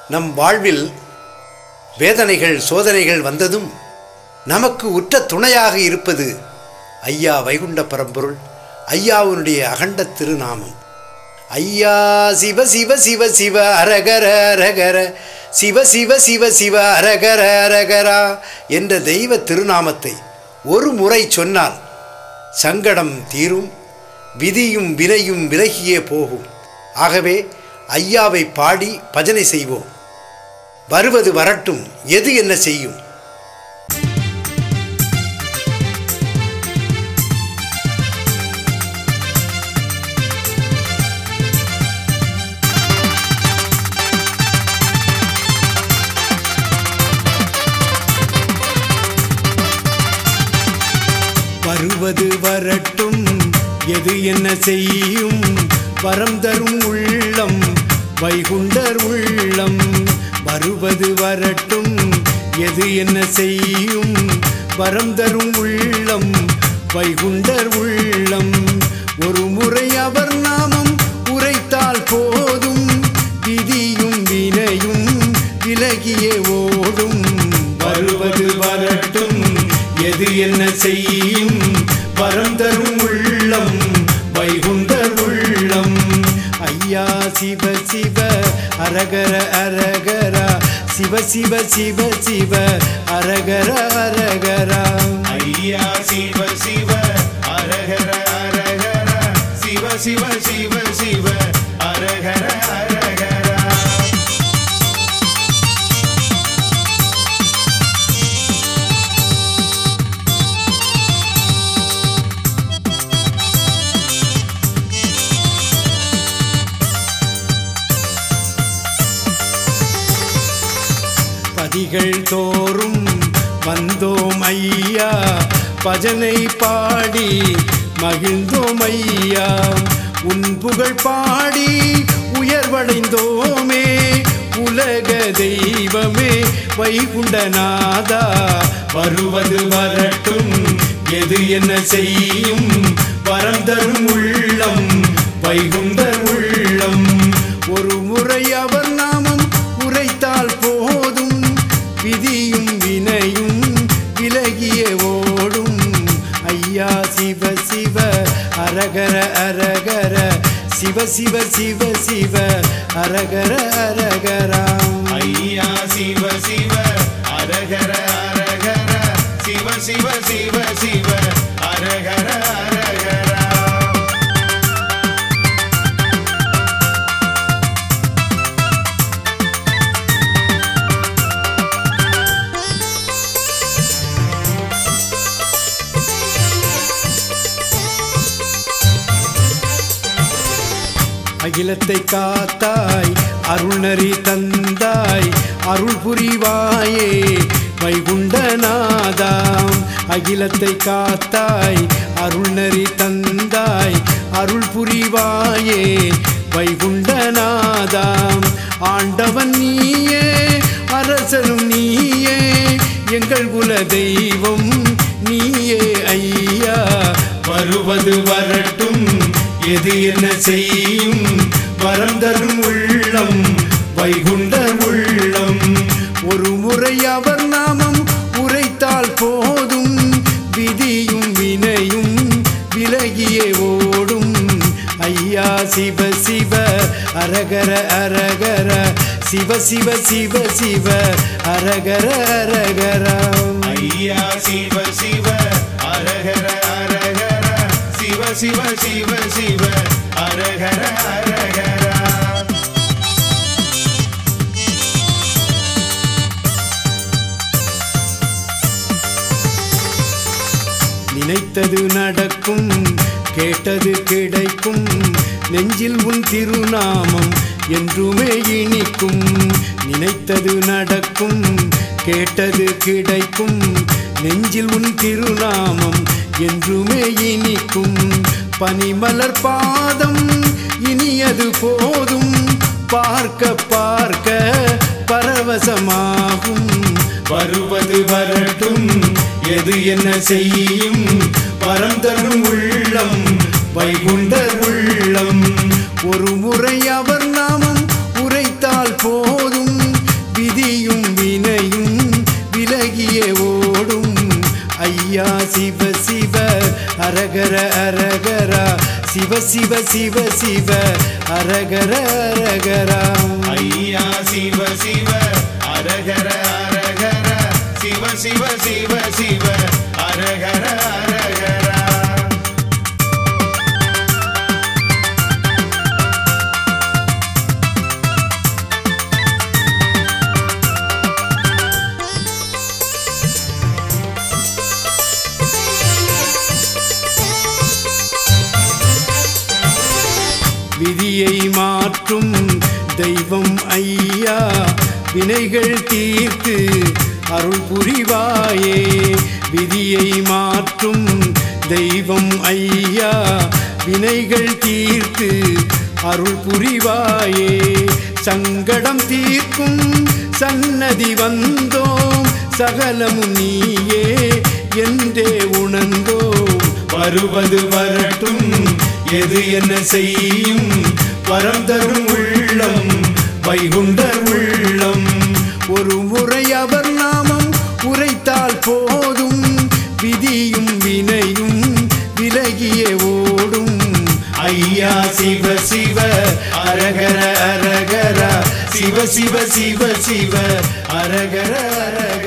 நம் வாழ்வில் வேதனைகள் சோதனைகள் வந்ததும் நமக்கு உற்ற துணையாக இருப்பது ஐயா வைகுண்ட பரம்பொருள் ஐயாவுடைய அகண்ட திருநாமம் ஐயா சிவ சிவ சிவ சிவ அரகர அரகர சிவ சிவ சிவ சிவ அரகர அரகரா என்ற தெய்வ திருநாமத்தை ஒரு முறை சொன்னால் சங்கடம் தீரும் விதியும் வினையும் விலகியே போகும் ஆகவே ஐயாவை பாடி பஜனை செய்வோம் வருவது வரட்டும் எது என்ன செய்யும் வருவது வரட்டும் எது என்ன செய்யும் வரம் தரும் உள்ளம் வைகுண்டர் உள்ளம் வருவது வரட்டும் எது என்ன செய்யும் வரம் தரும் உள்ளம் வைகுண்டர் உள்ளம் ஒரு முறை அவர் நாமம் உரைத்தால் போதும் விதியும் வினையும் விலகியே ஓடும் வருவது வரட்டும் எது என்ன செய்யும் வரம் தரும் உள்ளம் வைகுண்டர் உள்ளம் ஐயா சிவ சிவ அரகர அரகரா சிவ சிவ சிவ சிவ அரகர அரகரா ஐயா சிவ சிவ அரகர அரகர சிவ சிவ சிவ சிவ அரகர அரகரா பதிகள் தோறும் வந்தோம் ஐயா பஜனை பாடி மகிழ்ந்தோம் ஐயா உன் புகழ் பாடி உயர்வடைந்தோமே உலக தெய்வமே வைகுண்டநாதா வருவது வரட்டும் எது என்ன செய்யும் வரம் தரும் உள்ளம் வைகுண்டர் உள்ளம் ஒரு முறை அவர் நாமம் உரைத்தால் போதும் விதியும் வினையும் விலகிய ஓடும் ஐயா சிவ சிவ அரகர அரகர சிவ சிவ சிவ சிவ அரகர அரகராம் ஐயா சிவ சிவ அரகர அரகர சிவ சிவ சிவ சிவ அரகர அரகரா அகிலத்தை காத்தாய் அருள்நறி தந்தாய் அருள் புரிவாயே வைகுண்டநாதாம் அகிலத்தை காத்தாய் அருள்நறி தந்தாய் அருள் புரிவாயே வைகுண்டநாதாம் ஆண்டவன் நீயே அரசனும் நீயே எங்கள் குல தெய்வம் நீயே ஐயா வருவது வரட்டும் எது என்ன செய்யும் வரம் தரும் உள்ளம் வைகுண்டர் உள்ளம் ஒரு முறை அவர் நாமம் உரைத்தால் போதும் விதியும் வினையும் விலகியே ஓடும் ஐயா சிவ சிவ அரகர அரகர சிவ சிவ சிவ சிவ அரகர அரகராம் ஐயா சிவ சிவ அரகர அரகர சிவ சிவ சிவ சிவ அரகர அரகரா நினைத்தது நடக்கும் கேட்டது கிடைக்கும் நெஞ்சில் உன் திருநாமம் என்றுமே இனிக்கும் நினைத்தது நடக்கும் கேட்டது கிடைக்கும் நெஞ்சில் உன் திருநாமம் என்றுமே இனிக்கும் பனிமலர் பாதம் இனியது போதும் பார்க்க பார்க்க பரவசமாகும் வருவது வரட்டும் எது என்ன செய்யும் வரம் தரும் உள்ளம் வைகுண்டர் உள்ளம் ஒரு முறை அவர் நாமம் உரைத்தால் போதும் சிவ சிவ சிவ அரகர அரகரா ஐயா சிவ சிவ அரகர அரகர சிவ சிவ சிவ சிவ அரகர அரகரா விதியை மாற்றும் தெய்வம் ஐயா வினைகள் தீர்த்து அருள் புரிவாயே விதியை மாற்றும் தெய்வம் ஐயா வினைகள் தீர்த்து அருள் புரிவாயே சங்கடம் தீர்க்கும் சன்னதி வந்தோம் சகலமும் நீயே என்றே உணர்ந்தோம் வருவது வரட்டும் எது என்ன செய்யும் வரம் தரும் உள்ளம் வைகுண்டர் உள்ளம் ஒரு முறை அவர் நாமம் உரைத்தால் போதும் விதியும் வினையும் விலகியே ஓடும் ஐயா சிவ சிவ அரகர அரகர சிவ சிவ சிவ சிவ அரகர அரகர